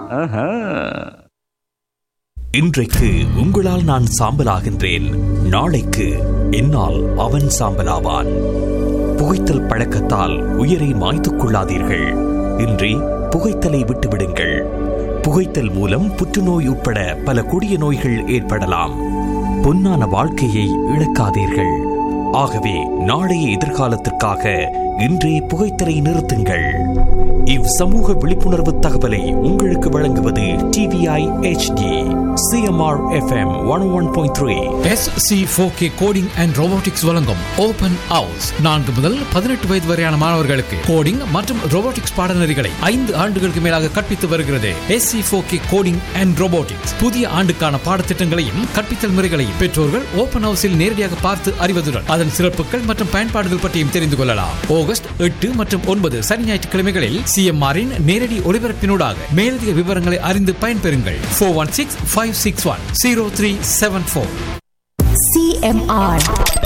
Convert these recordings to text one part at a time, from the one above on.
ஆஹா. இன்றைக்கு உங்களால் நான் சாம்பலாகின்றேன் நாளைக்கு என்னால் அவன் சாம்பலாவான் புகைத்தல் பழக்கத்தால் உயிரை மாய்த்துக் கொள்ளாதீர்கள் இன்றி புகைத்தலை விட்டுவிடுங்கள் புகைத்தல் மூலம் புற்றுநோய் உட்பட பல கொடிய நோய்கள் ஏற்படலாம் பொன்னான வாழ்க்கையை இழக்காதீர்கள் ஆகவே நாளைய எதிர்காலத்திற்காக இன்றே புகைத்தலை நிறுத்துங்கள் இவ் சமூக விழிப்புணர்வு தகவலை உங்களுக்கு வழங்குவது TVI HD CMR FM one one point three SC K coding and robotics வழங்கும் ஓபன் ஹவுஸ் நான்கு முதல் பதினெட்டு வயது வரையான மாணவர்களுக்கு கோடிங் மற்றும் ரோபோட்டிக்ஸ் பாடநெறிகளை ஐந்து ஆண்டுகளுக்கு மேலாக கற்பித்து வருகிறது SC K coding and robotics புதிய ஆண்டுக்கான பாடத்திட்டங்களையும் கற்பித்தல் முறைகளையும் பெற்றோர்கள் ஓபன் ஹவுஸில் நேரடியாக பார்த்து அறிவதுடன் அதன் சிறப்புகள் மற்றும் பயன்பாடுகள் பற்றியும் தெரிந்து கொள்ளலாம் ஆகஸ்ட் எட்டு மற்றும் ஒன்பது சனி ஞாயிற்றுக்கிழமைகளில் சிஎம்ஆரின் நேரடி ஒளிபரப்பினூடாக மேலதிக விவரங்களை அறிந்து பயன்பெறுங்கள் four one six five six one zero three seven four CMR.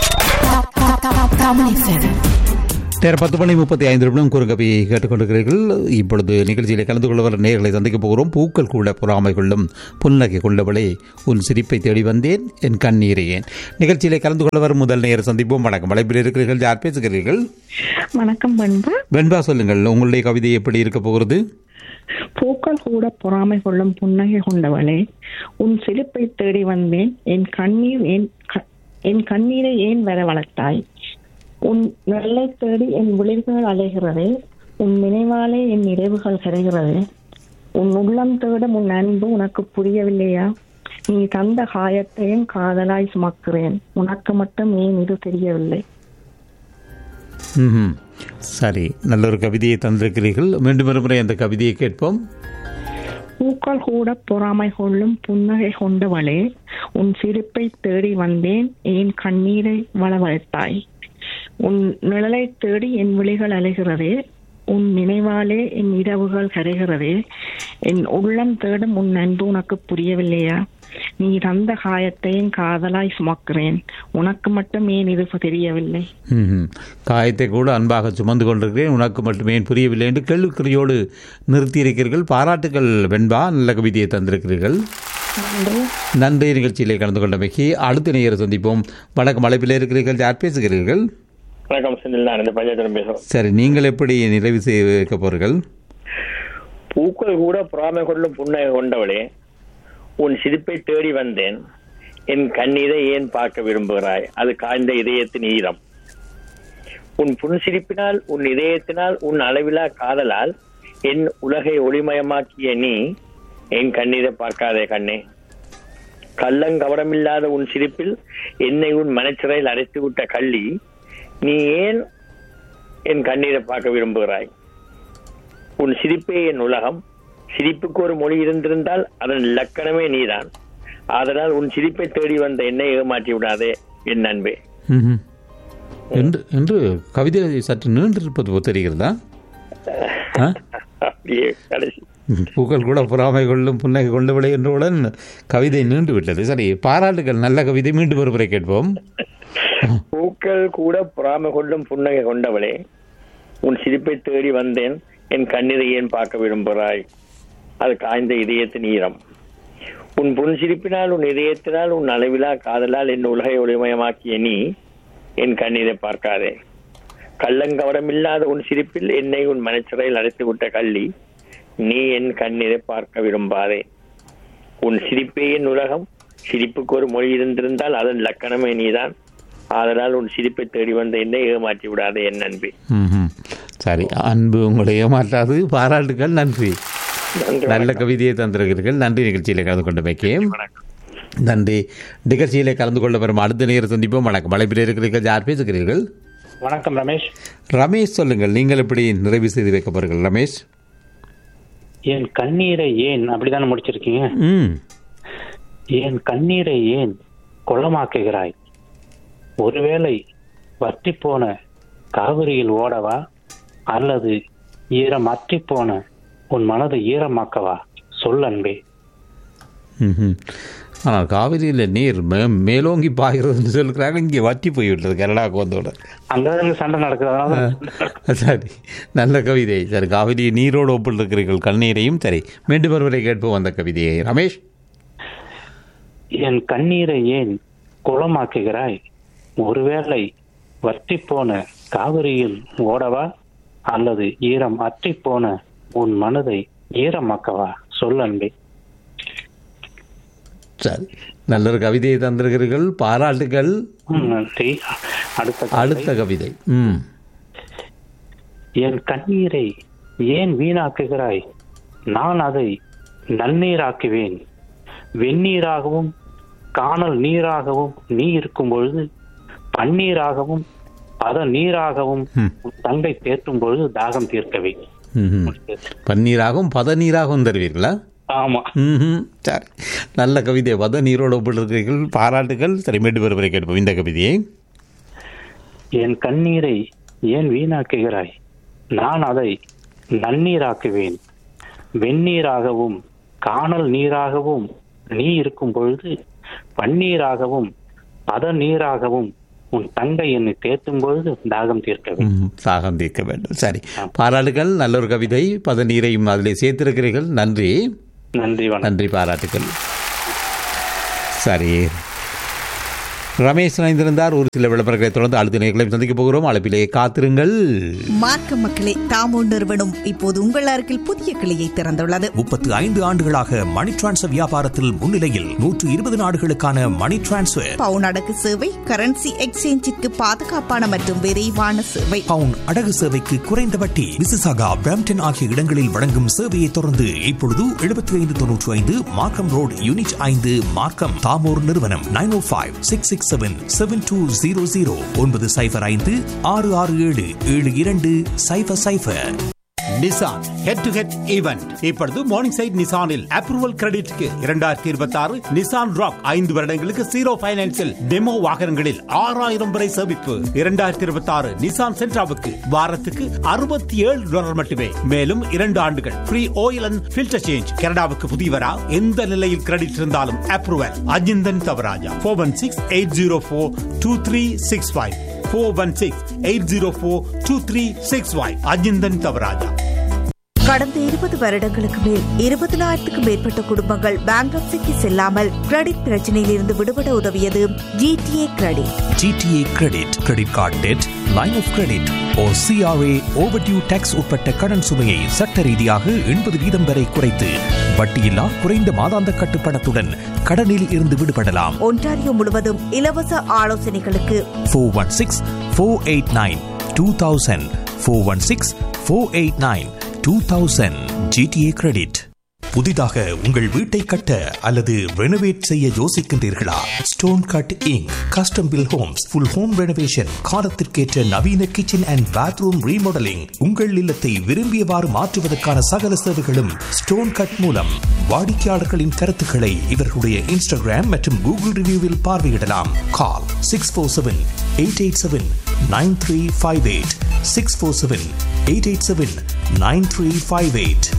Tamil FM. நேரம் பத்து மணி முப்பத்தி ஐந்து நிமிடம் குறுங்கவியை கேட்டுக்கொண்டிருக்கிறீர்கள் இப்பொழுது நிகழ்ச்சியிலே கலந்து கொள்ளவர் நேர்களை சந்திக்கப் போகிறோம் பூக்கள் கூட பொறாமை கொள்ளும் புன்னகை கொள்ளவளே உன் சிரிப்பை தேடி வந்தேன் என் கண்ணீரை ஏன் நிகழ்ச்சியிலே கலந்து கொள்ளவர் முதல் நேர சந்திப்போம் வணக்கம் அழைப்பில் இருக்கிறீர்கள் யார் பேசுகிறீர்கள் வணக்கம் பண்பு வெண்பா சொல்லுங்கள் உங்களுடைய கவிதை எப்படி இருக்க போகிறது பூக்கள் கூட பொறாமை கொள்ளும் புன்னகை கொண்டவளே உன் சிரிப்பை தேடி வந்தேன் என் கண்ணீர் ஏன் க- என் கண்ணீரை ஏன் வர வளர்த்தாய் உன் வெள்ளை தேடி என் விளிர்கள் அலைகிறதே உன் நினைவாலே என் நிறைவுகள் கரைகிறதே உன் உள்ளம் தேடும் உன் அன்பு உனக்கு புரியவில்லையா நீ தந்த காயத்தையும் காதலாய் சுமக்கிறேன் உனக்கு மட்டும் ஏன் இது தெரியவில்லை ம்ஹும். சரி நல்ல ஒரு கவிதையை தந்திருக்கிறீர்கள் மீண்டும் ஒரு முறை அந்த கவிதையை கேட்போம் பூக்கள் கூட பொறாமை கொள்ளும் புன்னகை கொண்டவளே உன் சிரிப்பை தேடி வந்தேன் என் கண்ணீரை வளவழைத்தாய் உன் நிழலை தேடி என் விழிகள் அலைகிறதே உன் நினைவாலே என் இரவுகள் கரைகிறதே என் உள்ளம் தேடும் உன் அன்பு உனக்கு புரியவில்லையா நீ தந்த காயத்தையும் காதலாய் சுமக்கிறேன் உனக்கு மட்டும் ஏன் இது தெரியவில்லை ம்ஹும். காயத்தை கூட அன்பாக சுமந்து கொண்டிருக்கிறேன் உனக்கு மட்டுமே ஏன் புரியவில்லை என்று கேள்விக்குறியோடு நிறுத்தியிருக்கிறீர்கள் பாராட்டுகள் வெண்பா நல்ல கவிதையை தந்திருக்கிறீர்கள் நன்றி நிகழ்ச்சியிலே கலந்து கொண்டமைக்கு அடுத்த நேரம் சந்திப்போம் வணக்கம் அழைப்பில் இருக்கிறீர்கள் யார் பேசுகிறீர்கள் வணக்கம் செந்தில் நான் இந்த பஞ்சாயத்து பேசுறோம் சரி நீங்கள் எப்படி நிறைவு செய்ய வைக்க போறீர்கள் பூக்கள் கூட பொறாமை கொள்ளும் புன்னகை கொண்டவளே உன் சிரிப்பை தேடி வந்தேன் என் கண்ணீரை ஏன் பார்க்க விரும்புகிறாய் அது காய்ந்த இதயத்தின் ஈரம் உன் புன்சிரிப்பினால் உன் இதயத்தினால் உன் அளவிலா காதலால் என் உலகை ஒளிமயமாக்கிய நீ என் கண்ணீரை பார்க்காதே கண்ணே கள்ளங்கவடமில்லாத உன் சிரிப்பில் என்னை உன் மனச்சிறையில் அடைத்து விட்ட கள்ளி நீ ஏன் என் கண்ணீரை பார்க்க விரும்புகிறாய் உன் சிரிப்பே என் உலகம் சிரிப்புக்கு ஒரு மொழி இருந்திருந்தால் அதன் இலக்கணமே நீதான் ஆதலால் உன் சிரிப்பை தேடி வந்த என்னை ஏமாற்றி விடாதே என் நண்பே ம்ஹும். என்று என்று கவிதை சற்று நீண்டிருப்பது போல் தெரிகிறதா ஆ? அப்படியே கடைசி பூக்கள் கூட பொறாமை கொள்ளும் புன்னகை கொண்டவில்லை என்றவுடன் கவிதை நீண்டு விட்டது சரி பாராட்டுகள் நல்ல கவிதை மீண்டும் ஒரு முறை கேட்போம் பூக்கள் கூட பொறாமை கொள்ளும் புன்னகை கொண்டவளே உன் சிரிப்பை தேடி வந்தேன் என் கண்ணீரை ஏன் பார்க்க விரும்புகிறாய் அது காய்ந்த இதயத்தின் ஈரம் உன் புன் சிரிப்பினால் உன் இதயத்தினால் உன் அளவிலா காதலால் என் உலகை ஒளிமயமாக்கிய நீ என் கண்ணீரை பார்க்காதே கள்ளங்கவரமில்லாத உன் சிரிப்பில் என்னை உன் மனச்சிறையில் அடைத்து விட்ட கள்ளி நீ என் கண்ணீரை பார்க்க விரும்பாதே உன் சிரிப்பே என் உலகம் சிரிப்புக்கு ஒரு மொழி இருந்திருந்தால் அதன் லக்கணமே நீதான் ஆதலால் உன் சிரிப்பை தேடி வந்த என்னை ஏமாற்றி விடாதே என் நண்பி ம்ஹும். சரி அன்பு உங்களை ஏமாற்றாது பாராட்டுகள் நன்றி நன்றி நல்ல கவிதையை தந்திருக்கிறீர்கள் நன்றி நிகழ்ச்சியிலே கலந்து கொண்டமைக்கு வணக்கம் நன்றி நிகழ்ச்சியிலே கலந்து கொள்ள வரும் அடுத்த நேரம் சந்திப்போம் வணக்கம் அழைப்பில் இருக்கிறீர்கள் யார் பேசுகிறீர்கள் வணக்கம் ரமேஷ் ரமேஷ் சொல்லுங்கள் நீங்கள் எப்படி நிறைவு செய்து வைக்க போறீர்கள் ரமேஷ் என் கண்ணீரை ஏன் அப்படிதானே முடிச்சிருக்கீங்க ம் என் கண்ணீரை ஏன் கொள்ளமாக்குகிறாய் ஒருவேளை வற்றி போன காவிரியில் ஓடவா அல்லது ஈரம் அற்றி போன உன் மனதை ஈரமாக்கவா சொல் அன்பே ம்ஹும். ஆனால் காவிரியில் நீர் மே மேலோங்கி பாய்கிறதுன்னு சொல்கிறாங்க இங்கே வற்றி போய்விட்டது கனடாவுக்கு வந்தோட அங்கதாங்க சண்டை நடக்குது அதனால சரி நல்ல கவிதை சரி காவிரி நீரோடு ஒப்பிட்டிருக்கிறீர்கள் கண்ணீரையும் சரி மீண்டும் ஒருவரை கேட்போம் அந்த கவிதையை ரமேஷ் என் கண்ணீரை ஏன் குளமாக்குகிறாய் ஒருவேளை வற்றி போன காவிரியில் ஓடவா அல்லது ஈரம் அற்றி போன உன் மனதை ஈரமாக்கவா சொல் அன்பே சரி நல்ல ஒரு கவிதையை தந்திருக்கிறீர்கள் பாராட்டுகள் ம், நன்றி அடுத்த கவிதை. அடுத்த கவிதை ம் என் கண்ணீரை ஏன் வீணாக்குகிறாய் நான் அதை நன்னீராக்குவேன் வெந்நீராகவும் காணல் நீராகவும் நீ இருக்கும் பொழுது பன்னீராகவும் பத நீராகவும் ம். உன் தங்கை தேற்றும் பொழுது தாகம் தீர்க்கவே ம்ஹும். பன்னீராகவும் பதநீராகவும் தருவீர்களா ஆமா ம்ஹும். சரி நல்ல கவிதை பத நீரோடு ஒப்பிட்டிருக்கிறீர்கள் பாராட்டுகள் சரி மீண்டும் ஒருவரை கேட்போம் இந்த கவிதையை என் கண்ணீரை ஏன் வீணாக்குகிறாய் நான் அதை நன்னீராக்குவேன் வெந்நீராகவும் காணல் நீராகவும் நீ இருக்கும் பொழுது பன்னீராகவும் பத நீராகவும் உன் தங்கை என்னை தேற்றும் பொழுது தாகம் தீர்க்கவே ம், தாகம் தீர்க்க வேண்டும் சரி பாராட்டுகள் நல்ல ஒரு கவிதை பதநீரையும் அதில் சேர்த்திருக்கிறீர்கள் நன்றி நன்றி வணக்கம் நன்றி பாராட்டுகள் சரி ரமேஷ் இணைந்திருந்தார் ஒரு சில விளம்பரங்களை தொடர்ந்து அடுத்த நேர்களையும் சந்திக்க போகிறோம் அழைப்பிலே காத்திருங்கள் மார்க்க மக்களே தாமோ நிறுவனம் இப்போது உங்கள் அருகில் புதிய கிளையை திறந்துள்ளது முப்பத்து ஐந்து ஆண்டுகளாக மணி டிரான்ஸ்ஃபர் வியாபாரத்தில் முன்னிலையில் நூற்று இருபது நாடுகளுக்கான மணி டிரான்ஸ்ஃபர் பவுன் அடகு சேவை கரன்சி எக்ஸ்சேஞ்சிற்கு பாதுகாப்பான மற்றும் விரைவான சேவை பவுன் அடகு சேவைக்கு குறைந்த வட்டி விசிசாகா பிரம்டன் ஆகிய இடங்களில் வழங்கும் சேவையை தொடர்ந்து இப்பொழுது எழுபத்தி ஐந்து தொன்னூற்றி ஐந்து மார்க்கம் ரோடு யூனிட் ஐந்து மார்க்கம் தாமோர் நிறுவனம் nine O five six six seven seven two zero zero ஒன்பது சைஃபர் ஐந்து ஆறு ஆறு ஏழு ஏழு இரண்டு cipher cipher Nissan head to head event இப்பொழுது மார்னிங் சைட் நிசானில் அப்ரூவல் கிரெடிட்க்கு இரண்டாயிரத்தி இருபத்தி ஆறு நிசான் ராக் ஐந்து வருடங்களுக்கு ஜீரோ பைனான்சில் டெமோ வாகனங்களில் ஆறாயிரம் வரை சேமிப்பு இரண்டாயிரத்தி இருபத்தி ஆறு நிசான் சென்ட்ராவுக்கு வாரத்துக்கு அறுபத்தி ஏழு டாலர் மட்டுமே மேலும் இரண்டு ஆண்டுகள் free oil and filter change கனடாவுக்கு புதியவரா எந்த நிலையில் கிரெடிட் இருந்தாலும் approval Ajinthan Thavarajah four one six eight zero four two three six five four one six eight zero four two three six five Ajinthan Thavarajah கடந்த இருபது வருடங்களுக்கு மேல் இருபதனாயிரத்துக்கும் மேற்பட்ட குடும்பங்கள் பேங்க்ரப்சிக்கு செல்லாமல் கிரெடிட் பிரச்சனையில் இருந்து விடுபட உதவியது GTA credit GTA credit credit card debt line of credit oh CRA overdue taxes உட்பட்ட கடன் சுமையை சட்ட ரீதியாக எண்பது வீதம் வரை குறைத்து வட்டியில்லா குறைந்த மாதாந்த கட்டுப்பணத்துடன் கடனில் இருந்து விடுபடலாம் ஒன்டாரியோ முழுவதும் இலவச ஆலோசனைகளுக்கு four one six four eight nine two thousand four one six four eight nine two thousand GTA credit புதிதாக உங்கள் வீட்டை கட்ட அல்லது ரெனோவேட் செய்ய யோசிக்கின்றீர்களா stone cut inc custom built homes full home renovation காலத்திற்கேற்ற நவீன கிச்சன் அண்ட் பாத்ரூம் ரீமாடலிங் உங்கள் இல்லத்தை விரும்பியவாறு மாற்றுவதற்கான சகல சேவைகளும் ஸ்டோன் கட் மூலம் வாடிக்கையாளர்களின் கருத்துக்களை இவர்களுடைய இன்ஸ்டாகிராம் மற்றும் கூகுள் ரிவ்யூவில் பார்வையிடலாம் call six four seven eight eight seven nine three five eight six four seven eight eight seven nine three five eight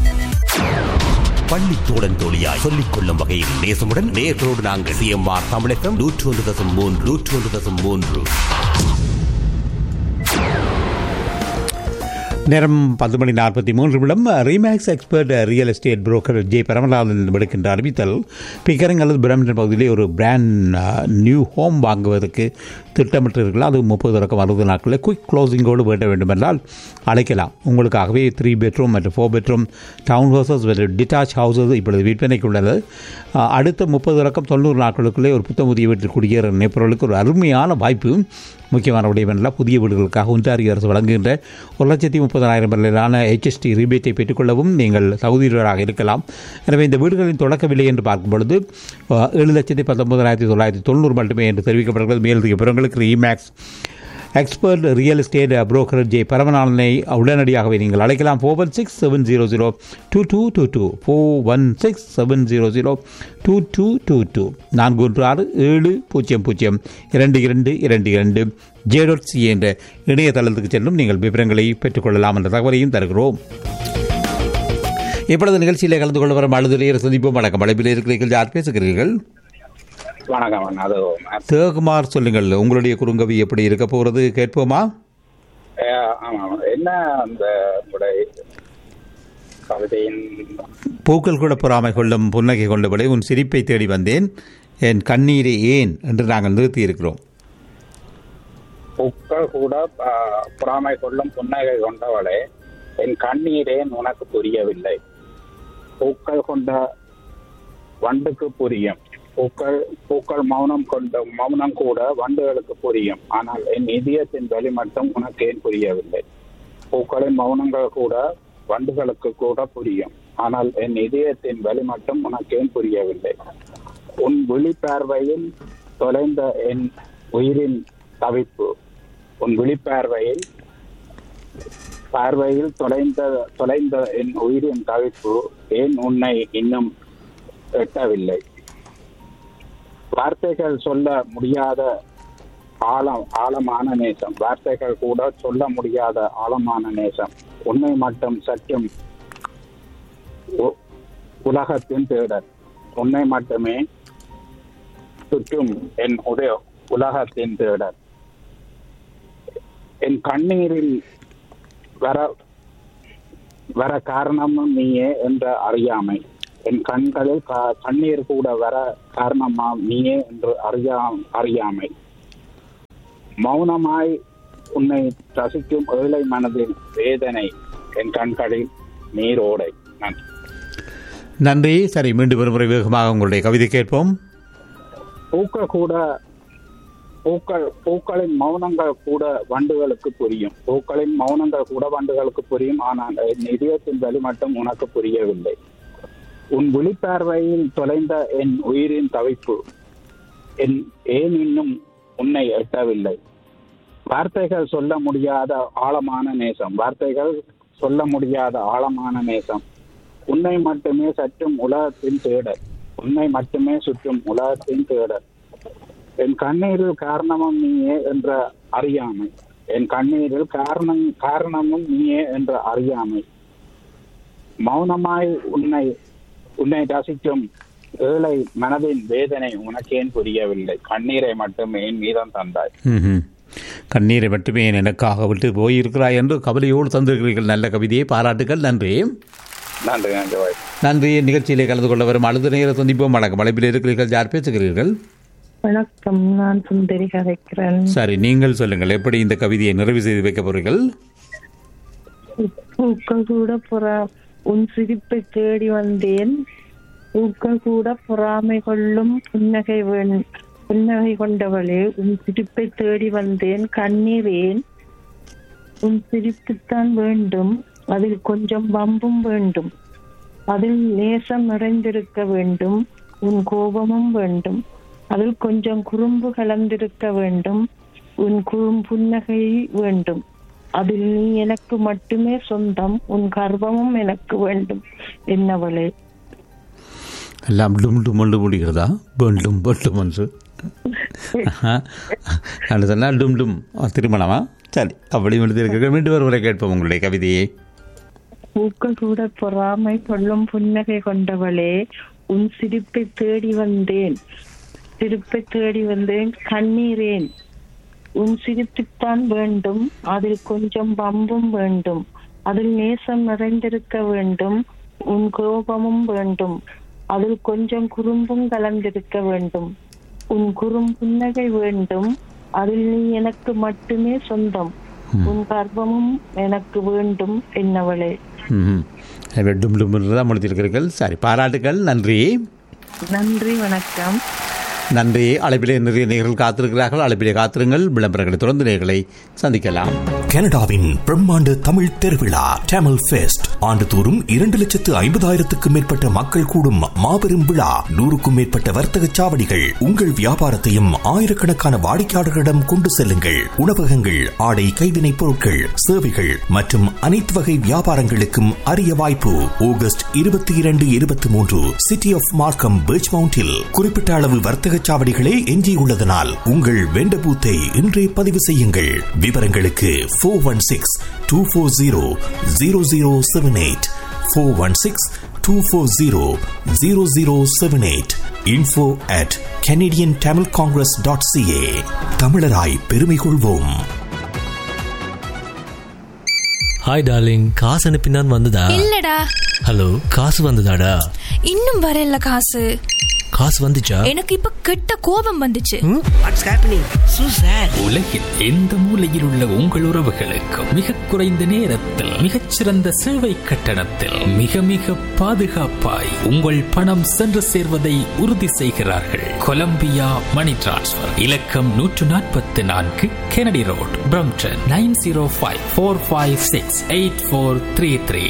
பள்ளி தோழன் தோழியாய் சொல்லிக் கொள்ளும் வகையில் நேசமுடன் நேர்களோடு நாங்கள் சிஎம்ஆர் தமிழகம் நூற்றி ஒன்று தசம் மூன்று நூற்றி ஒன்று தசம் மூன்று நேரம் பத்து மணி நாற்பத்தி மூன்று நிமிடம் Remax expert real estate broker J Paramalathan விடுக்கின்ற அறிவித்தல் பிக்கரிங் அல்லது பிரம்டன் பகுதியிலே ஒரு பிராண்ட் நியூ ஹோம் வாங்குவதற்கு திட்டமிட்டிருக்கலாம் அது முப்பது தொடக்கம் அறுபது நாட்களில் குயிக் க்ளோசிங்கோடு வேண்ட வேண்டுமென்றால் அழைக்கலாம் உங்களுக்காகவே த்ரீ பெட்ரூம் மற்றும் four bedroom town houses detach houses இப்பொழுது விற்பனைக்கு உள்ளது அஹ், அடுத்த முப்பது தொடக்கம் தொண்ணூறு நாட்களுக்குள்ளே ஒரு புத்த புதிய வீட்டில் குடியேற நினைப்பவர்களுக்கு ஒரு அருமையான வாய்ப்பு முக்கியமான விடயமெல்லாம் புதிய வீடுகளுக்காக ஒன்றாரிய அரசு வழங்குகின்ற ஒரு லட்சத்தி முப்பதாயிரம் வரையிலான ஹெச்எஸ்டி ரீபேட்டை பெற்றுக்கொள்ளவும் நீங்கள் தகுதியுள்ளவராக இருக்கலாம் எனவே இந்த வீடுகளின் தொடக்க விலை என்று பார்க்கும் பொழுது அஹ், ஏழு லட்சத்தி பத்தொன்பதாயிரத்தி தொள்ளாயிரத்தி தொண்ணூறு மட்டுமே என்று தெரிவிக்கப்படுகிறது மேலதிக விவரங்களுக்கு Remax expert real estate broker J பரமநாதனை உடனடியாகவே நீங்கள் அழைக்கலாம் four one six seven zero zero two two two two four one six seven zero zero two two two two நான்கு ஒன்று ஆறு ஏழு பூஜ்ஜியம் பூஜ்ஜியம் இரண்டு இரண்டு இரண்டு இரண்டு ஜே டாட் சி என்ற இணையதளத்துக்கு செல்லும் நீங்கள் விவரங்களை பெற்றுக்கொள்ளலாம் என்ற தகவலையும் தருகிறோம் இப்பொழுது நிகழ்ச்சியிலே கலந்து கொள்ள வரும் அழுதுரையர் சந்திப்போம் வணக்கம் அழைப்பில் இருக்கிறீர்கள் யார் பேசுகிறீர்கள் வணக்கம் அண்ணா. அது தேகுமார் சொல்லுங்கள் உங்களுடைய குறுங்கவி எப்படி இருக்க போகிறது கேட்போமா அஹ், ஆமா ஆமா. என்ன அந்த உங்களுடைய கவிதையின் பூக்கள் கூட பொறாமை கொள்ளும் புன்னகை கொண்டபடி உன் சிரிப்பை தேடி வந்தேன் என் கண்ணீரை ஏன் என்று நாங்கள் நிறுத்தி இருக்கிறோம் பூக்கள் கூட அஹ், பொறாமை கொள்ளும் புன்னகை கொண்டவளே என் கண்ணீரேன் உனக்கு புரியவில்லை பூக்கள் கொண்ட வண்டுக்கு புரியும் பூக்கள் பூக்கள் மௌனம் கொண்ட மௌனம் கூட வண்டுகளுக்கு புரியும் ஆனால் என் இதயத்தின் வழி மட்டும் உனக்கு ஏன் புரியவில்லை பூக்களின் மௌனங்கள் கூட வண்டுகளுக்கு கூட புரியும் ஆனால் என் இதயத்தின் வழி மட்டும் உனக்கு ஏன் புரியவில்லை உன் விழிப்பார்வையில் தொலைந்த என் உயிரின் தவிப்பு உன் விழிப்பார்வையில் பார்வையில் தொலைந்த தொலைந்த என் உயிரின் தவிப்பு ஏன் உன்னை இன்னும் எட்டவில்லை வார்த்தைகள் சொல்ல முடியாத ஆழம் ஆழமான நேசம் வார்த்தைகள் கூட சொல்ல முடியாத ஆழமான நேசம் உன்னை மட்டும் சற்றும் உ- உலகத்தின் தேடல் உன்னை மட்டுமே சுற்றும் என் உதய உலகத்தின் தேடல் என் கண்ணீரில் வர வர காரணமும் நீயே என்ற அறியாமை என் கண்களில் க- கண்ணீர் கூட வர காரணமா நீயே என்று அறியா அறியாமை மௌனமாய் உன்னை ரசிக்கும் ஏழை மனதின் வேதனை என் கண்களில் நீரோடை நன்றி நன்றி சரி மீண்டும் ஒருமுறை வேகமாக உங்களுடைய கவிதை கேட்போம் பூக்கள் கூட பூக்கள் பூக்களின் மௌனங்கள் கூட வண்டுகளுக்கு புரியும் பூக்களின் மௌனங்கள் கூட வண்டுகளுக்கு புரியும் ஆனால் என் இதயத்தின் வழி மட்டும் உனக்கு புரியவில்லை உன் விழிப்பார்வையில் தொலைந்த என் உயிரின் தவிப்பு என் ஏன் இன்னும் உன்னை எட்டவில்லை வார்த்தைகள் சொல்ல முடியாத ஆழமான நேசம் வார்த்தைகள் சொல்ல முடியாத ஆழமான நேசம் உன்னை மட்டுமே சற்றும் உலகத்தின் தேடல் உன்னை மட்டுமே சுற்றும் உலகத்தின் தேடல் என் கண்ணீரில் காரணமும் நீயே என்ற அறியாமை என் கண்ணீரில் காரணம் காரணமும் நீயே என்ற அறியாமை மௌனமாய் உன்னை உன்னை ரசிக்கும் ஏழை மனதின் வேதனை உனக்கேன் புரியவில்லை கண்ணீரை மட்டும் என் மீதம் தந்தாய் ம்ஹும். கண்ணீரை மட்டுமே என் எனக்காக விட்டு போயிருக்கிறாய் என்று கவலையோடு தந்திருக்கிறீர்கள் நல்ல கவிதையை பாராட்டுகள் நன்றி நன்றி நன்றி வாய் நன்றி நிகழ்ச்சியிலே கலந்து கொள்ள வரும் அழுது நேர சந்திப்போம் வணக்கம் அழைப்பில் இருக்கிறீர்கள் யார் பேசுகிறீர்கள் வணக்கம் நான் சுந்தரி கதைக்கிறேன் சரி நீங்கள் சொல்லுங்கள் எப்படி இந்த கவிதையை நிறைவு செய்து வைக்க போறீர்கள் பூக்கள் கூட புறா உன் சிரிப்பை தேடி வந்தேன் பூக்கள் கூட பொறாமை கொள்ளும் புன்னகை வேண் புன்னகை கொண்டவளே உன் சிரிப்பை தேடி வந்தேன் கண்ணீர் ஏன் உன் சிரிப்புத்தான் வேண்டும் அதில் கொஞ்சம் வம்பும் வேண்டும் அதில் நேசம் நிறைந்திருக்க வேண்டும் உன் கோபமும் வேண்டும் அதில் கொஞ்சம் குறும்பு கலந்திருக்க வேண்டும் உன் குறும் புன்னகை வேண்டும் அதில் நீ எனக்கு மட்டுமே சொந்தம் உன் கர்வமும் எனக்கு வேண்டும் என்னவளே எல்லாம் டும் டும் என்று முடிகிறதா வேண்டும் வேண்டும் என்று நான் சொன்னால் டும் டும் திருமணமா சரி அப்படி முடித்திருக்கிறீர்கள் மீண்டும் ஒரு முறை கேட்போம் உங்களுடைய கவிதையை பூக்கள் கூட பொறாமை கொள்ளும் புன்னகை கொண்டவளே உன் சிரிப்பை தேடி வந்தேன் சிரிப்பை தேடி வந்தேன் கண்ணீரேன் உன் சிரிப்புத்தான் வேண்டும் அதில் கொஞ்சம் பம்பும் வேண்டும் அதில் நேசம் நிறைந்திருக்க வேண்டும் உன் கோபமும் வேண்டும் அதில் கொஞ்சம் குறும்பும் கலந்திருக்க வேண்டும் உன் குறும் புன்னகை வேண்டும் அதில் நீ எனக்கு மட்டுமே சொந்தம் உன் கர்ப்பமும் எனக்கு வேண்டும் என்னவளே ம் டும் டும் என்று தான் முடித்திருக்கிறீர்கள் சரி பாராட்டுகள் நன்றி நன்றி வணக்கம் நன்றி அழைப்பிலே நிறைய நேர்கள் காத்திருக்கிறார்கள் அழைப்பிலே காத்திருங்கள் விளம்பரங்களை தொடர்ந்து நேர்களை சந்திக்கலாம் கனடாவின் பிரம்மாண்ட தமிழ் திருவிழா டேமல் ஃபெஸ்ட் ஆண்டுதோறும் இரண்டு லட்சத்து ஐம்பதாயிரத்துக்கும் மேற்பட்ட மக்கள் கூடும் மாபெரும் விழா நூறுக்கும் மேற்பட்ட வர்த்தக சாவடிகள் உங்கள் வியாபாரத்தையும் ஆயிரக்கணக்கான வாடிக்கையாளர்களிடம் கொண்டு செல்லுங்கள் உணவகங்கள் ஆடை கைவினைப் பொருட்கள் சேவைகள் மற்றும் அனைத்து வகை வியாபாரங்களுக்கும் அரிய வாய்ப்பு ஆகஸ்ட் இருபத்தி இரண்டு இருபத்தி மூன்று சிட்டி ஆஃப் மார்க்கம் பீச் மவுண்டில் குறிப்பிட்ட அளவு வர்த்தக சாவடிகளே எஞ்சியுள்ளதனால் உங்கள் வெண்ட பூத்தை இன்றே பதிவு செய்யுங்கள் விவரங்களுக்கு four one six two four zero zero zero seven eight four one six two four zero zero zero seven eight info at Canadian Tamil Congress dot CA தமிழராய் பெருமை கொள்வோம் ஹாய் டார்லிங் காசு அனுப்பினான் வந்ததா இல்லடா ஹலோ காசு வந்ததாடா இன்னும் வரல காசு காசு வந்துச்சா எனக்கு இப்ப கெட்ட கோபம் வந்துச்சு உலகில் எந்த மூலையில் உள்ள உங்கள் உறவுகளுக்கு மிக குறைந்த நேரத்தில் மிகச்சிறந்த சேவை கட்டணத்தில் மிக மிக பாதுகாப்பாய் உங்கள் பணம் சென்று சேர்வதை உறுதி செய்கிறார்கள் கொலம்பியா மணி டிரான்ஸ்ஃபர் இலக்கம் நூற்று நாற்பத்தி நான்கு Kennedy road Brampton nine zero five four five six eight four three three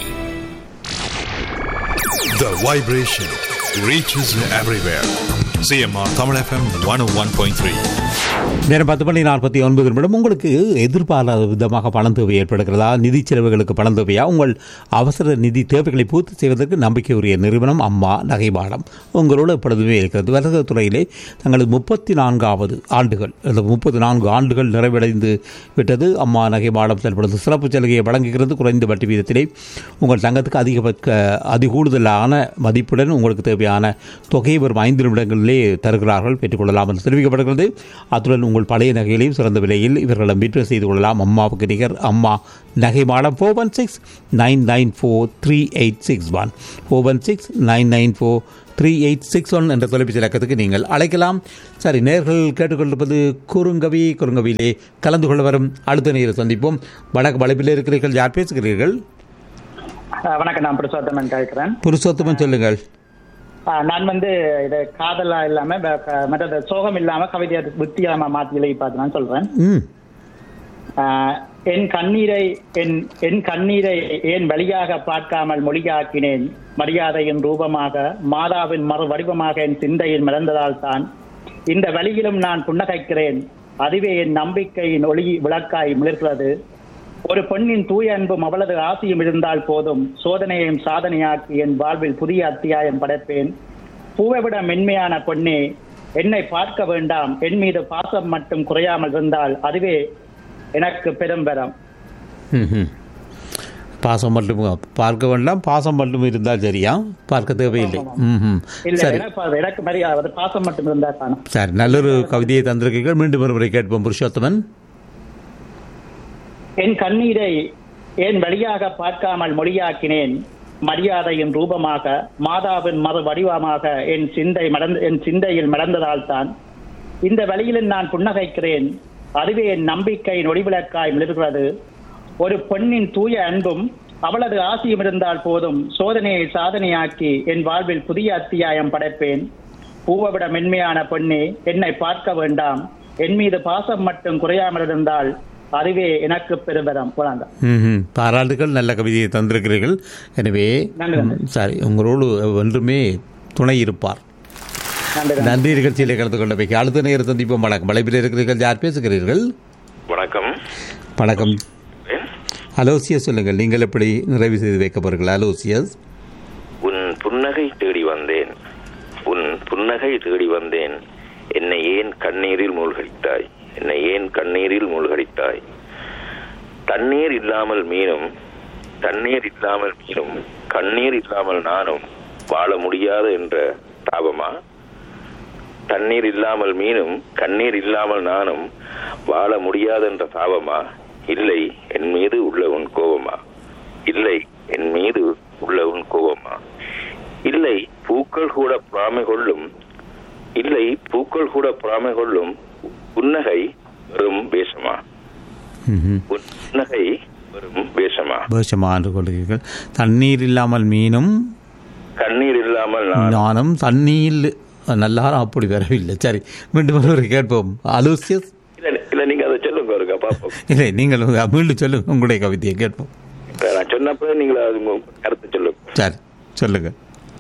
The vibration reaches everywhere. CMR Tamil FM 101.3. நேரம் பத்து மணி நாற்பத்தி ஒன்பது நிமிடம் உங்களுக்கு எதிர்பாராத விதமாக பணம் தேவை ஏற்படுகிறதா நிதி செலவுகளுக்கு பணம் தேவையா உங்கள் அவசர நிதி தேவைகளை பூர்த்தி செய்வதற்கு நம்பிக்கை உரிய நிறுவனம் அம்மா நகைபாடம் உங்களோடு எப்பொழுதுமே இருக்கிறது வர்த்தகத் துறையிலே தங்களது முப்பத்தி நான்காவது ஆண்டுகள் அந்த முப்பத்தி நான்கு ஆண்டுகள் நிறைவடைந்து விட்டது அம்மா நகைபாடம் செயல்படுது சிறப்பு சலுகையை வழங்குகிறது குறைந்த வட்டி வீதத்திலே உங்கள் தங்கத்துக்கு அதிகபட்ச அதிகூடுதலான மதிப்புடன் உங்களுக்கு தேவையான தொகையை வரும் ஐந்து நிமிடங்களிலே தருகிறார்கள் பெற்றுக்கொள்ளலாம் என்று தெரிவிக்கப்படுகிறது அத்துடன் உங்கள் பழைய நகைகளையும் சிறந்த விலையில் இவர்களிடம் விற்பனை செய்து கொள்ளலாம் அம்மாவுக்கு நிகர் அம்மா நகை மாடம் four one six nine nine four three eight six one four one six nine nine four three eight six one என்ற தொலைபேசி இலக்கத்துக்கு நீங்கள் அழைக்கலாம் சரி நேர்கள் கேட்டுக்கொண்டிருப்பது குறுங்கவி குறுங்கவியிலே கலந்து கொள்ள வரும் அடுத்த நேரை சந்திப்போம் வடக்கு வளைப்பில் இருக்கிறீர்கள் யார் பேசுகிறீர்கள் அஹ் வணக்கம் நான் புருஷோத்தமன் கேட்கிறேன் புருஷோத்தமன் சொல்லுங்கள் அஹ் நான் வந்து இது காதலா இல்லாம ப- க- மற்றது சோகம் இல்லாம கவிதையை புத்தியாம மாத்தி எழுதி பார்த்து நான் சொல்றேன் ம் அஹ் என் கண்ணீரை என் என் கண்ணீரை ஏன் வழியாக பார்க்காமல் மொழியாக்கினேன் மரியாதையின் ரூபமாக மாதாவின் மறு வடிவமாக என் சிந்தையில் மிளந்ததால் தான் இந்த வழியிலும் நான் புன்னகைக்கிறேன் அதுவே என் நம்பிக்கையின் ஒளி விளக்காய் மிளர்கிறது ஒரு பெண்ணின் தூய அன்பும் அவளது ஆசையும் இருந்தால் போதும் சோதனையையும் சாதனையாக்கி என் வாழ்வில் புதிய அத்தியாயம் படைப்பேன் பூவை விட மென்மையான பொண்ணே என்னை பார்க்க வேண்டாம் என் மீது பாசம் மட்டும் குறையாமல் இருந்தால் அதுவே எனக்கு பெரும் வரம் ம்ஹும். பாசம் மட்டும் பார்க்க வேண்டாம் பாசம் மட்டும் இருந்தால் சரியா பார்க்க தேவையில்லை ம்ஹும். இல்ல சரி எனக்கு அது- எனக்கு மரியாதை அது பாசம் மட்டும் இருந்தா காணும் சரி நல்லொரு கவிதையை தந்திருக்கீர்கள் மீண்டும் ஒரு முறை கேட்போம் புருஷோத்தமன் என் கண்ணீரை ஏன் வழியாக பார்க்காமல் மொழியாக்கினேன் மரியாதையின் ரூபமாக மாதாவின் மறு வடிவமாக என் சிந்தை மடந்து என் சிந்தையில் மடந்ததால் தான் இந்த வழியில் நான் புன்னகைக்கிறேன் அதுவே என் நம்பிக்கையின் ஒளிவிளக்காய் மிளர்கிறது ஒரு பெண்ணின் தூய அன்பும் அவளது ஆசையும் இருந்தால் போதும் சோதனையை சாதனையாக்கி என் வாழ்வில் புதிய அத்தியாயம் படைப்பேன் பூவை விட மென்மையான பெண்ணே என்னை பார்க்க வேண்டாம் என் மீது பாசம் மட்டும் குறையாமல் இருந்தால் அதுவே எனக்கு பெருபரம் போலாங்க ம்ஹும். பாராட்டுகள் நல்ல கவிதையை தந்திருக்கிறீர்கள் எனவே நன்றி, நன்றி. ம், சரி உங்களோடு ஒன்றுமே துணை இருப்பார் நன்றி நன்றி நிகழ்ச்சியிலே கலந்து கொண்டவைக்கு அடுத்த நேரம் சந்திப்போம் வணக்கம் வலைப்பில் இருக்கிறீர்கள் யார் பேசுகிறீர்கள் வணக்கம் வணக்கம் அலோசியஸ் சொல்லுங்கள் நீங்கள் எப்படி நிறைவு செய்து வைக்க போறீர்கள் அலோசியஸ் உன் புன்னகை தேடி வந்தேன் உன் புன்னகை தேடி வந்தேன் என்னை ஏன் கண்ணீரில் மூழ்கடித்தாய் என்னை ஏன் கண்ணீரில் மூழ்கடித்தாய் தண்ணீர் இல்லாமல் மீனும் தண்ணீர் இல்லாமல் மீனும் கண்ணீர் இல்லாமல் நானும் வாழ முடியாது என்ற தாபமா தண்ணீர் இல்லாமல் மீனும் கண்ணீர் இல்லாமல் நானும் வாழ முடியாது என்ற தாபமா இல்லை என் மீது உள்ள உன் கோபமா இல்லை என் மீது உள்ள உன் கோபமா இல்லை பூக்கள் கூட பொறாமை கொள்ளும் இல்லை பூக்கள் கூட பொறாமை கொள்ளும் புன்னகை வெறும் வேஷமா ம்ஹும். உன் புன்னகை வெறும் வேஷமா பேஷமா என்று கொள்கிறீர்கள் தண்ணீர் இல்லாமல் மீனும் கண்ணீர் இல்லாமல் நான் நானும் தண்ணீர் நல்லாரும் அப்படி வரவில்லை சரி மீண்டும் ஒருவரை கேட்போம் அலோசியஸ் இல்ல இல்ல நீங்க அதை சொல்லுங்க ஒருக்கா பாப்போம் இல்லை நீங்கள் மீண்டும் சொல்லுங்க உங்களுடைய கவிதையை கேட்போம் இப்ப நான் சொன்னப்ப நீங்க அது உங்க கருத்து சொல்லுங்க சரி சொல்லுங்க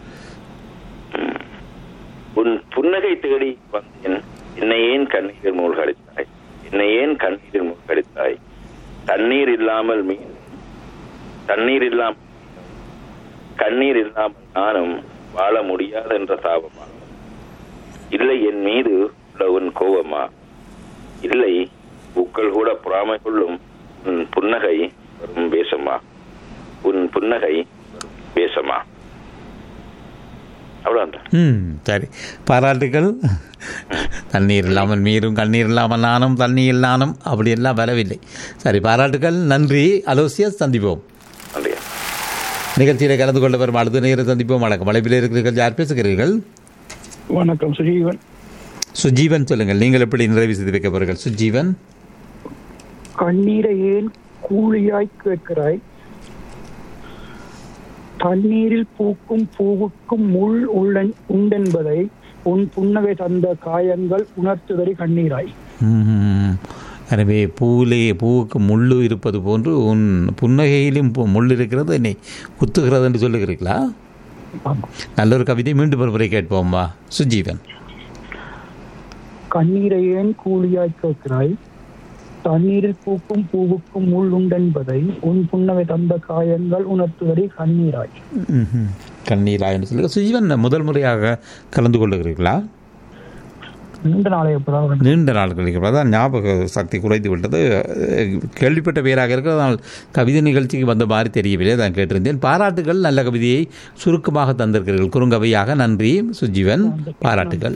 உன் புன்னகை தேடி வந்தேன் என்னை ஏன் கண்ணீரில் மூழ்கடித்தாய் என்னை ஏன் கண்ணீரில் மூழ்கடித்தாய் தண்ணீர் இல்லாமல் மீன் தண்ணீர் இல்லாமல் கண்ணீர் இல்லாமல் நானும் வாழ முடியாது என்ற சாபமா இல்லை என் மீது உள்ள உன் கோபமா இல்லை பூக்கள் கூட பொறாமை கொள்ளும் உன் புன்னகை வரும் வேஷமா உன் புன்னகை வரும் பேசமா அவ்வளோதான் ம் சரி பாராட்டுகள் தண்ணீர் இல்லாமல் மீறும் கண்ணீர் இல்லாமல் நானும் தண்ணீர் இல்லாமல் அப்படியெல்லாம் வரவில்லை சரி பாராட்டுகள் நன்றி அலோசியஸ் சந்திப்போம் நன்றியா நிகழ்ச்சியில் கலந்து கொள்ள வரும் அடுத்த நேரம் சந்திப்போம் வணக்கம் அழைப்பில் இருக்கிறீர்கள் யார் பேசுகிறீர்கள் வணக்கம் சுஜீவன் சுஜீவன் சொல்லுங்கள் நீங்கள் எப்படி நிறைவு செய்து வைக்க போறீர்கள் சுஜீவன் கண்ணீரை ஏன் கூலியாய் கேட்கிறாய் தண்ணீரில் பூக்கும் பூவுக்கும் முள் உள்ளன் உண்டென்பதை உன் புன்னகை தந்த காயங்கள் உணர்த்துதறி கண்ணீராய் ம்ஹும். எனவே பூவிலே பூவுக்கு முள்ளு இருப்பது போன்று உன் புன்னகையிலும் பு- முள் இருக்கிறது என்னை குத்துகிறது என்று சொல்லுகிறீர்களா நல்ல ஒரு கவிதை மீண்டும் ஒரு முறை கேட்போம்மா சுஜீவன் கண்ணீரை ஏன் கூலியாய் கேட்கிறாய் தண்ணீரில் பூக்கும் பூவுக்கும் முள் உண்டென்பதை உன் புன்னகை தந்த காயங்கள் உணர்த்துதறி கண்ணீராய் ம்ஹும். கண்ணீரா என்று சொல்லுங்க சுஜீவன் முதல் முறையாக கலந்து கொள்ளுகிறீர்களா நீண்ட நாளை எப்பதான் நீண்ட நாட்களுக்கு அதான் ஞாபக சக்தி குறைந்து விட்டது அஹ், கேள்விப்பட்ட பேராக இருக்க ஆனால் கவிதை நிகழ்ச்சிக்கு வந்த மாதிரி தெரியவில்லை தான் கேட்டிருந்தேன் பாராட்டுகள் நல்ல கவிதையை சுருக்கமாக தந்திருக்கிறீர்கள் குறுங்கவையாக நன்றி சுஜீவன் பாராட்டுகள்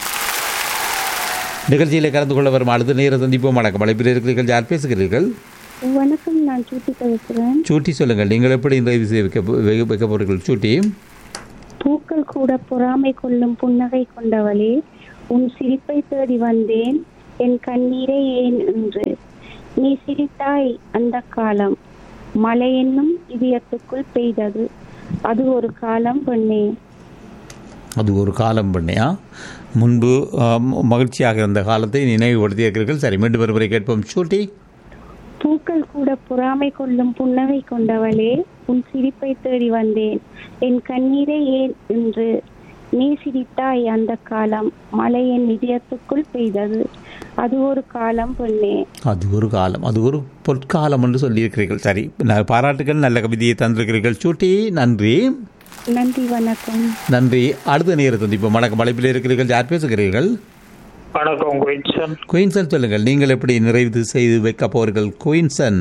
நிகழ்ச்சியில் கலந்து கொள்ள வரும் அடுத்த நேர சந்திப்போம் வணக்கம் அழைப்பில் இருக்கிறீர்கள் யார் பேசுகிறீர்கள் வணக்கம் நான் சூட்டி பேசுகிறேன் சூட்டி சொல்லுங்கள் நீங்கள் எப்படி இந்த இது வைக்க போ- வைக்க- வைக்க போறீர்கள் சூட்டி பூக்கள் கூட பொறாமை கொள்ளும் புன்னகை கொண்டவளே உன் சிரிப்பை தேடி வந்தேன் என் கண்ணீரை ஏன் என்று நீ சிரித்தாய் அந்த காலம் மழை என்னும் இதயத்துக்குள் பெய்தது அது ஒரு காலம் பெண்ணே அது ஒரு காலம் பண்ணியா முன்பு ஆம், மகிழ்ச்சியாக இருந்த காலத்தை நினைவுபடுத்தியிருக்கிறீர்கள் சரி மீண்டும் ஒருமுறை கேட்போம் சூட்டி பூக்கள் கூட பொறாமை கொள்ளும் புன்னகை கொண்டவளே உன் சிரிப்பை தேடி வந்தேன் என் கண்ணீரை ஏன் என்று நீ சிரித்தாய் அந்த காலம் மழை என் இதயத்துக்குள் பெய்தது அது ஒரு காலம் பெண்ணே அது ஒரு காலம் அது ஒரு பொற்காலம் என்று சொல்லியிருக்கிறீர்கள் சரி ந- பாராட்டுகள் நல்ல கவிதையை தந்திருக்கிறீர்கள் சூட்டி நன்றி நன்றி வணக்கம் நன்றி அடுத்த நேரம் சந்திப்போம் வணக்கம் அழைப்பில் இருக்கிறீர்கள் யார் பேசுகிறீர்கள் வணக்கம் குயின்சன் குயின்சன் சொல்லுங்கள் நீங்கள் எப்படி நிறைவு செய்து வைக்க போறீர்கள் குயின்சன்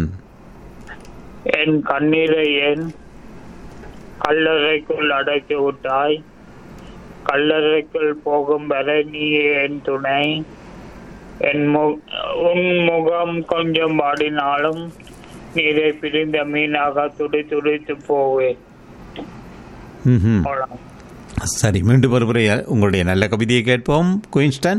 என் கண்ணீரை ஏன் கல்லறைக்குள் அடைத்து விட்டாய் கல்லறைக்குள் போகும் வரை நீ என் துணை என் மு உன் முகம் கொஞ்சம் வாடினாலும் நீரை பிரிந்த மீனாக துடி துடித்து போவேன் ம்ஹும். அவ்வளவுதான். சரி மீண்டும் ஒருமுறை உங்களுடைய நல்ல கவிதையை கேட்போம் குயின்ஸ்டன்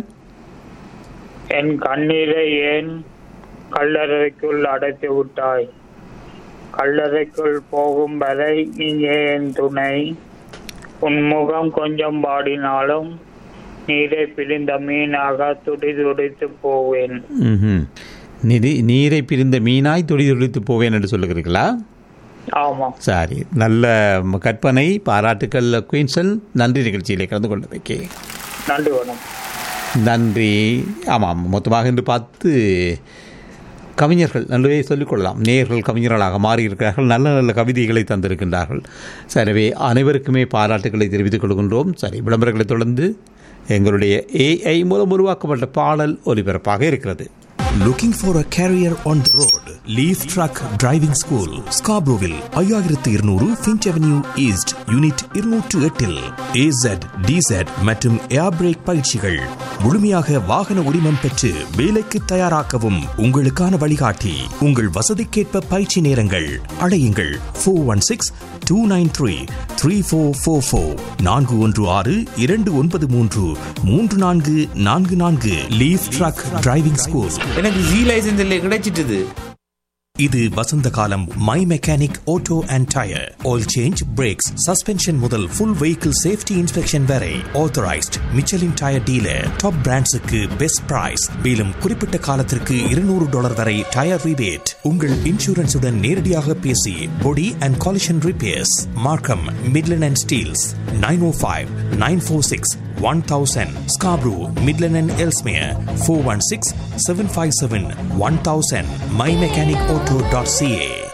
என் கண்ணீரை ஏன் கல்லறைக்குள் அடைத்து விட்டாய் கல்லறைக்குள் போகும் வரை நீயே என் துணை உன் முகம் கொஞ்சம் பாடினாலும் நீரை பிரிந்த மீனாக துடி துடித்து போவேன் ம்ஹும். நிதி நீரை பிரிந்த மீனாய் துடி துடித்து போவேன் என்று சொல்லுகிறீர்களா ஆமா சரி நல்ல கற்பனை பாராட்டுக்கள் குயின்சன் நன்றி நிகழ்ச்சியிலே கலந்து கொண்டமைக்கு நன்றி வணக்கம் நன்றி ஆமாம் மொத்தமாக இன்று பத்து கவிஞர்கள் நல்லவே சொல்லிக்கொள்ளலாம் நேயர்கள் கவிஞர்களாக மாறியிருக்கிறார்கள் நல்ல நல்ல கவிதைகளை தந்திருக்கின்றார்கள் எனவே அனைவருக்குமே பாராட்டுக்களை தெரிவித்துக் கொள்கின்றோம் சரி விளம்பரங்களை தொடர்ந்து எங்களுடைய ஏஐ மூலம் உருவாக்கப்பட்ட பாடல் ஒலிபரப்பாக இருக்கிறது Looking for a career on the road? Leaf Truck Driving School, Scarboroughville, ஐயாயிரத்து இருநூறு ஃபின்ச் அவென்யூ ஈஸ்ட் யூனிட் இருநூற்று எட்டில் ஏசட் டிசட் மற்றும் ஏர் பிரேக் பயிற்சிகள் முழுமையாக வாகன உரிமம் பெற்று வேலைக்கு தயாராக்கவும் உங்களுக்கான வழிகாட்டி உங்கள் வசதிக்கேற்ப பயிற்சி நேரங்கள் அழையுங்கள் four one six two nine three three four four four நான்கு ஒன்று ஆறு இரண்டு ஒன்பது மூன்று மூன்று நான்கு நான்கு நான்கு லீஃப் ட்ரக் டிரைவிங் ஸ்கூல் எனக்கு ஜி லைசன்ஸ் இல்லை கிடைச்சிட்டுது இது வசந்த காலம் my mechanic auto and tyre oil change brakes suspension முதல் ஃபுல் வெஹிக்கிள் சேஃப்டி இன்ஸ்பெக்ஷன் வரை authorised Michelin tyre dealer top பிராண்ட்ஸுக்கு பெஸ்ட் பிரைஸ் மேலும் குறிப்பிட்ட காலத்திற்கு இருநூறு டாலர் வரை டயர் ரிபேட் உங்கள் இன்சூரன்ஸுடன் நேரடியாக பேசி body and collision repairs Markham Midland and Steeles nine O five nine four six 1000 Scarborough, Midland and Elsmere 416 757 1000 mymechanicauto.ca